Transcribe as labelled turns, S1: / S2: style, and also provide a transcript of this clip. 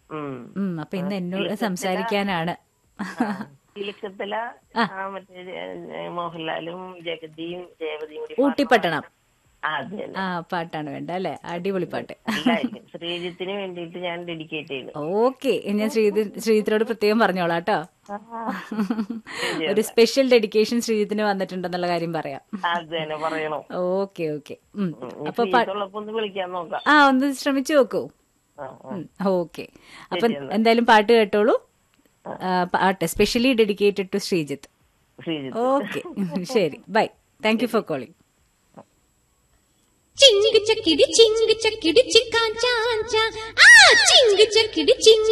S1: ഉം.
S2: ഉം അപ്പൊ ഇന്ന് എന്നോട് സംസാരിക്കാനാണ്
S1: ലക്ഷത്തില മറ്റേ ഏ, മോഹൻലാലും ജഗതിയും രേവതിയും കൂടി
S2: ഊട്ടിപ്പട്ടണം
S1: ആ, അത് തന്നെ
S2: ആ പാട്ടാണ് വേണ്ട അല്ലെ അടിപൊളി പാട്ട്
S1: നല്ലായിരിക്കും. ശ്രീജിത്തിന് വേണ്ടിയിട്ട് ഞാൻ ഡെഡിക്കേറ്റ് ചെയ്തു
S2: ഓക്കെ ഞാൻ ശ്രീതി ശ്രീജിത്തിനോട് പ്രത്യേകം പറഞ്ഞോളാം കേട്ടോ ഒരു സ്പെഷ്യൽ ഡെഡിക്കേഷൻ ശ്രീജിത്തിന് വന്നിട്ടുണ്ടെന്നുള്ള കാര്യം പറയാം
S1: അത് തന്നെ പറയണം
S2: ഓക്കെ ഓക്കെ ഉം.
S1: അപ്പൊ ശ്രീജിത്തുള്ളപ്പോ ഒന്ന് വിളിക്കാൻ നോക്കാം
S2: ആ ഒന്ന് ശ്രമിച്ചു നോക്കൂ
S1: ആ, ആ.
S2: ഓക്കെ അപ്പൊ എന്തായാലും പാട്ട് കേട്ടോളൂ ആ, പാട്ട് specially dedicated to Sreejith
S1: Sreejith
S2: okay ശരി bye thank you for calling
S3: ചിങ്ക് ചക്കിടി ചിങ്ക് ചക്കിടി ചിക്കാ ചാഞ്ചാ ആ ചിങ്ക് ചക്കിടി ചിങ്ക്